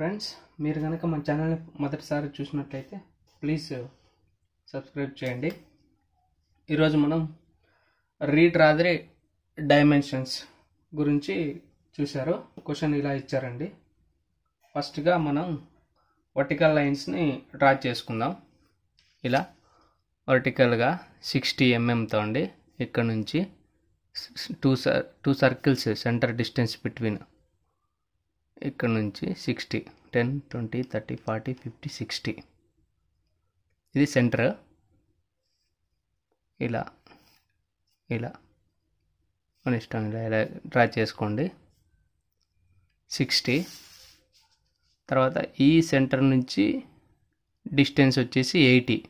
friends మీరు కనుక మన ఛానల్ని మొదటిసారి చూసినట్లయితే ప్లీజ్ సబ్స్క్రైబ్ చేయండి ఈరోజు మనం రీడ్ రాదరే డైమెన్షన్స్ గురించి చూశారు క్వశ్చన్ ఇలా ఇచ్చారండి ఫస్ట్గా మనం వర్టికల్ లైన్స్ని డ్రా చేసుకుందాం ఇలా వర్టికల్గా సిక్స్టీ ఎంఎంతో అండి ఇక్కడ నుంచి two sir two circles centre distance between ఇక్కడ నుంచి sixty ten twenty thirty forty fifty sixty ఇది సెంటర్ ఇలా ఇలా మన ఇష్టం ఇలా ఇలా డ్రా చేసుకోండి సిక్స్టీ తర్వాత ఈ సెంటర్ నుంచి డిస్టెన్స్ వచ్చేసి ఎయిటీ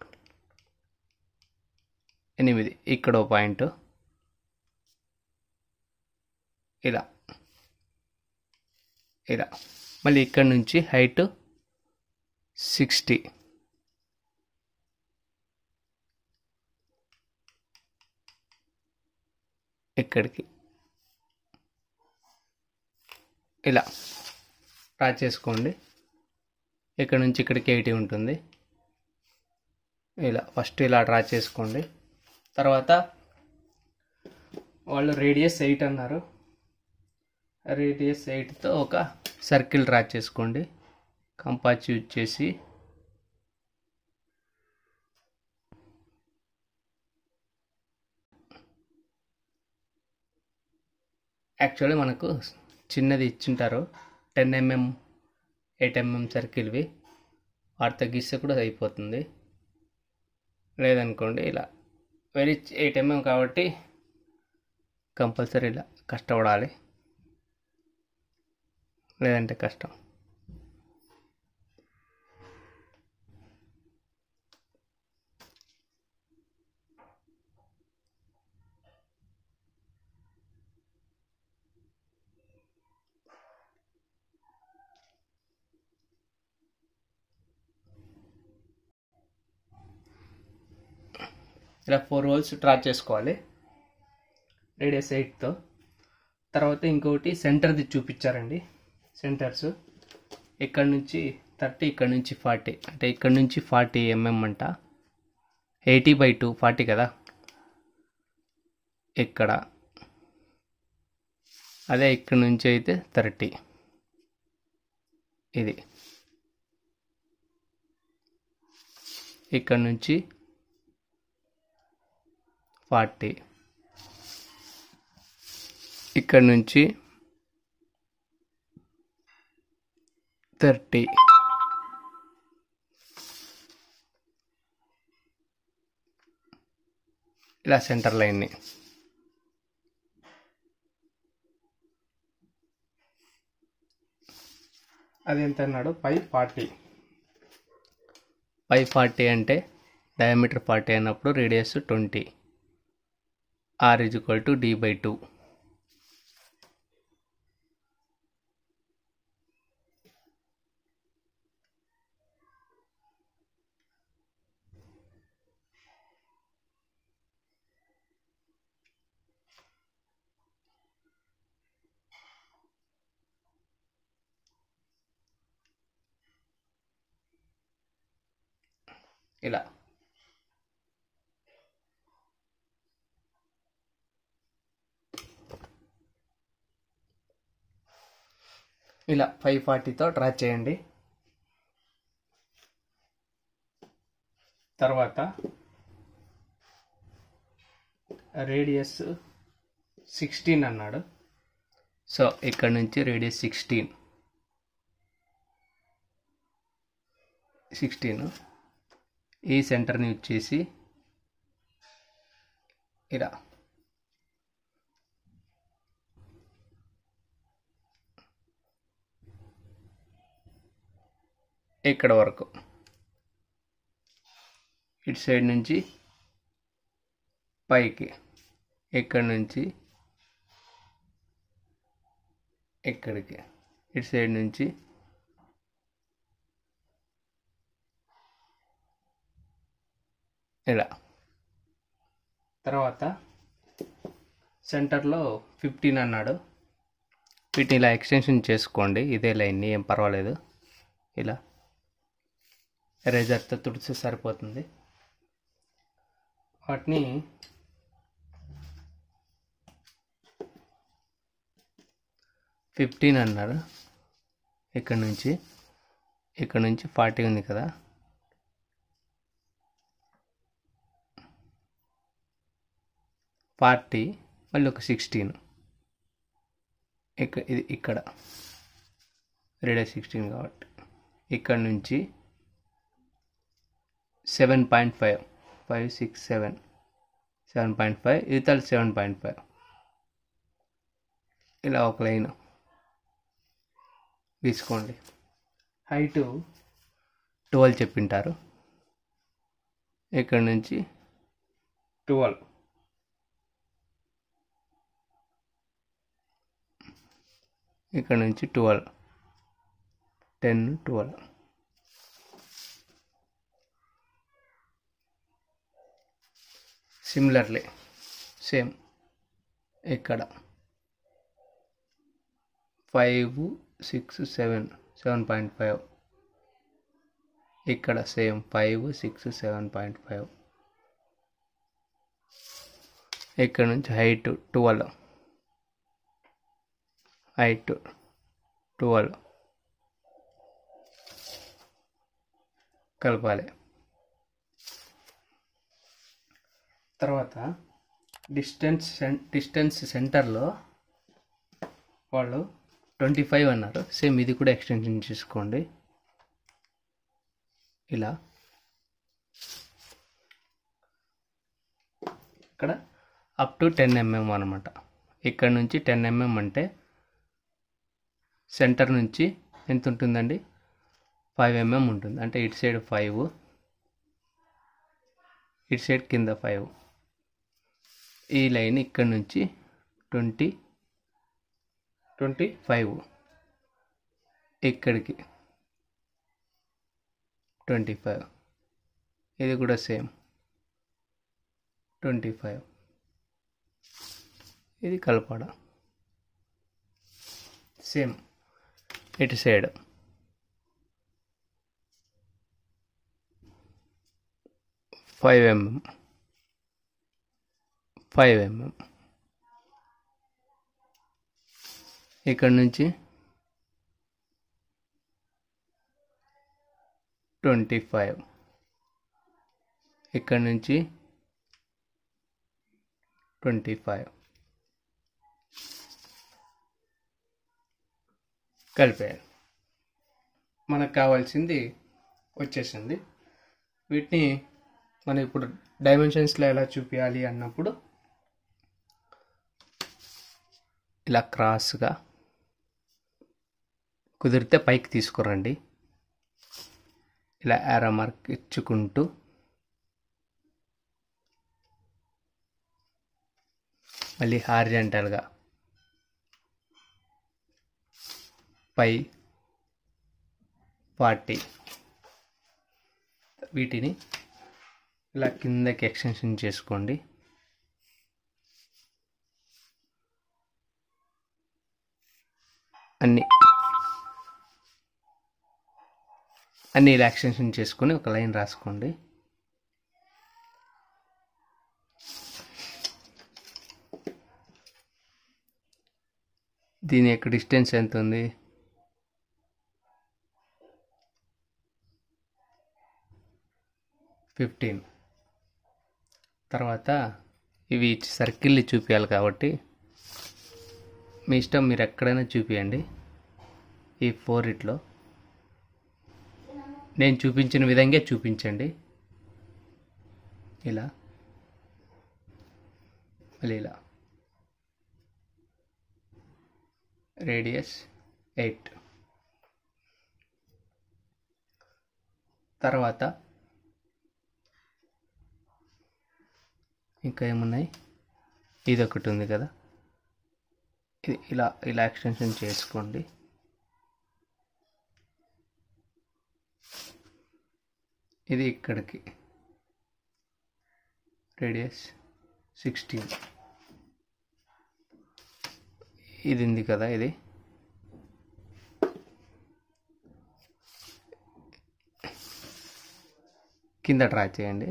ఎనిమిది ఇక్కడ ఓ పాయింట్ ఇలా ఇలా మళ్ళీ ఇక్కడ నుంచి హైట్ సిక్స్టీ ఇక్కడికి ఇలా డ్రా చేసుకోండి ఇక్కడ నుంచి ఇక్కడికి ఎయిటీ ఉంటుంది ఇలా ఫస్ట్ ఇలా డ్రా చేసుకోండి తర్వాత వాళ్ళు రేడియస్ ఎయిట్ అన్నారు రేడియస్ ఎయిట్తో ఒక సర్కిల్ డ్రా చేసుకోండి కంపాస్ యూజ్ చేసి యాక్చువల్లీ మనకు చిన్నది ఇచ్చింటారు టెన్ ఎంఎం ఎయిట్ ఎంఎం సర్కిల్వి వాటితో గీస్తే కూడా అయిపోతుంది లేదనుకోండి ఇలా వెరీ ఎయిట్ ఎంఎం కాబట్టి కంపల్సరీ ఇలా కష్టపడాలి లేదంటే కష్టం ఇలా ఫోర్ హోల్స్ డ్రా చేసుకోవాలి రేడియస్ ఎయిట్తో తర్వాత ఇంకొకటి సెంటర్ది చూపించారండి సెంటర్స్ ఇక్కడ నుంచి థర్టీ ఇక్కడ నుంచి ఫార్టీ అంటే ఇక్కడ నుంచి ఫార్టీ ఎంఎం అంట ఎయిటీ బై టూ ఫార్టీ కదా ఇక్కడ అదే ఇక్కడ నుంచి అయితే థర్టీ ఇది ఇక్కడ నుంచి ఫార్టీ ఇక్కడ నుంచి థర్టీ ఇలా సెంటర్ లైన్ని అది ఎంత అన్నాడు ఫైవ్ ఫార్టీ ఫైవ్ ఫార్టీ అంటే డయామీటర్ ఫార్టీ అయినప్పుడు radius twenty r is equal to d by two ఇలా ఇలా ఫైవ్ ఫార్టీతో డ్రా చేయండి తర్వాత రేడియస్ సిక్స్టీన్ అన్నాడు సో ఇక్కడ నుంచి రేడియస్ సిక్స్టీన్ సిక్స్టీన్ ఈ సెంటర్ని వచ్చేసి ఇలా ఇక్కడ వరకు ఇటు సైడ్ నుంచి పైకి ఇక్కడ నుంచి ఇక్కడికి ఇటు సైడ్ నుంచి ఇలా తర్వాత సెంటర్లో ఫిఫ్టీన్ అన్నాడు వీటిని ఇలా ఎక్స్టెన్షన్ చేసుకోండి ఇదే లైన్ని ఏం పర్వాలేదు ఇలా ఎరేజర్తో తుడిస్తే సరిపోతుంది వాటిని ఫిఫ్టీన్ అన్నారు ఇక్కడ నుంచి ఇక్కడ నుంచి ఫార్టీ ఉంది కదా ఫార్టీ మళ్ళీ ఒక సిక్స్టీన్ ఇక్కడ ఇది ఇక్కడ రేడియస్ సిక్స్టీన్ కాబట్టి ఇక్కడ నుంచి seven point five five six seven seven point five ఇతల సెవెన్ పాయింట్ ఫైవ్ ఇలా ఒక లైన్ తీసుకోండి హైటు ట్వెల్వ్ చెప్పింటారు ఇక్కడ నుంచి ట్వెల్వ్ ఇక్కడ నుంచి twelve ten twelve similarly same ఇక్కడ five six seven seven point five ఇక్కడ same five six seven point five ఇక్కడ నుంచి హైట్ ట్వెల్వ్ హైట్ ట్వెల్వ్ కలపాలి తర్వాత డిస్టెన్స్ డిస్టెన్స్ సెంటర్లో వాళ్ళు ట్వంటీ ఫైవ్ అన్నారు సేమ్ ఇది కూడా ఎక్స్టెన్షన్ చేసుకోండి ఇలా ఇక్కడ అప్ టు టెన్ ఎంఎం అనమాట ఇక్కడ నుంచి టెన్ ఎంఎం అంటే సెంటర్ నుంచి ఎంత ఉంటుందండి ఫైవ్ ఎంఎం ఉంటుంది అంటే ఇటు సైడ్ ఫైవ్ ఇటు సైడ్ కింద ఫైవ్ ఈ లైన్ ఇక్కడ నుంచి ట్వంటీ ట్వంటీ ఫైవ్ ఇక్కడికి ట్వంటీ ఫైవ్ ఇది కూడా సేమ్ ట్వంటీ ఫైవ్ ఇది కలపడ సేమ్ ఇటు side five mm five mm ఇక్కడ నుంచి ట్వంటీ ఫైవ్ ఇక్కడ నుంచి ట్వంటీ ఫైవ్ కలిపేయాలి మనకు కావాల్సింది వచ్చేసింది వీటిని మనం ఇప్పుడు డైమెన్షన్స్లో ఎలా చూపించాలి అన్నప్పుడు ఇలా క్రాస్గా కుదిరితే పైకి తీసుకురండి ఇలా యారో మార్క్ ఇచ్చుకుంటూ మళ్ళీ హార్జెంటల్గా పై ఫార్టీ వీటిని ఇలా కిందకి ఎక్స్టెన్షన్ చేసుకోండి అన్ని అన్ని ఇలా ఎక్స్టెన్షన్ చేసుకొని ఒక లైన్ రాసుకోండి దీని యొక్క డిస్టెన్స్ ఎంత ఉంది ఫిఫ్టీన్ తర్వాత ఇవి సర్కిల్ చూపించాలి కాబట్టి మీ ఇష్టం మీరు ఎక్కడైనా చూపించండి ఈ ఫోర్ ఇట్లో నేను చూపించిన విధంగా చూపించండి ఇలా మళ్ళీ ఇలా రేడియస్ ఎయిట్ తర్వాత ఇంకా ఏమున్నాయి ఇది ఒకటి ఉంది కదా ఇది ఇలా ఇలా ఎక్స్టెన్షన్ చేసుకోండి ఇది ఇక్కడికి రేడియస్ సిక్స్టీన్ ఇది ఉంది కదా ఇది కింద డ్రా చేయండి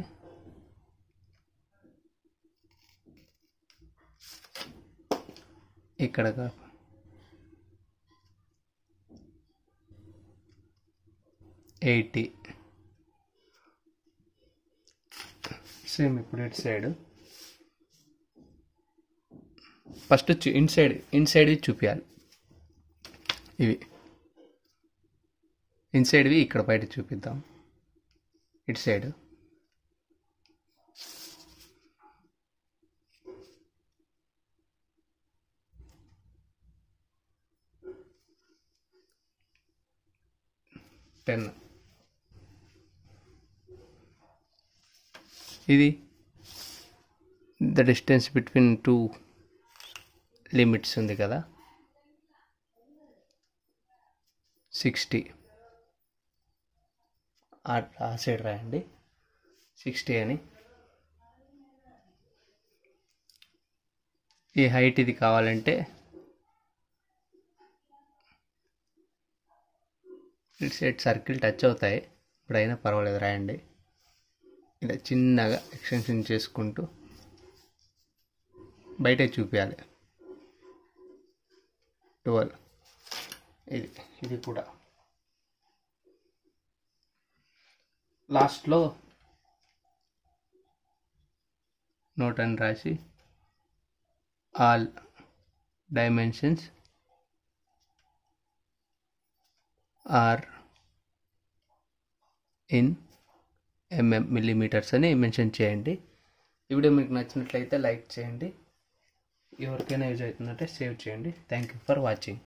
ఇక్కడ కా- ఎయిటీ సేమ్ ఇప్పుడు ఇటు సైడ్ ఫస్ట్ ఇన్సైడ్ ఇన్సైడ్వి చూపించాలి ఇవి ఇన్సైడ్వి ఇక్కడ బయట చూపిద్దాం ఇటు సైడ్ టెన్ ఇది the distance between two limits ఉంది కదా సిక్స్టీ ఆ సైడ్ రాయండి సిక్స్టీ అని ఈ హైట్ ఇది కావాలంటే ఇటు సైడ్ సర్కిల్ టచ్ అవుతాయి ఇప్పుడైనా పర్వాలేదు రాయండి ఇలా చిన్నగా ఎక్స్టెన్షన్ చేసుకుంటూ బయటే చూపించాలి ట్వెల్వ్ ఇది ఇది కూడా లాస్ట్లో నోట్ అని రాసి all dimensions are in mm millimetres అని మెన్షన్ చేయండి ఈ వీడియో మీకు నచ్చినట్లయితే లైక్ చేయండి ఎవరికైనా యూజ్ అవుతుందంటే సేవ్ చేయండి థ్యాంక్ యూ ఫర్ వాచింగ్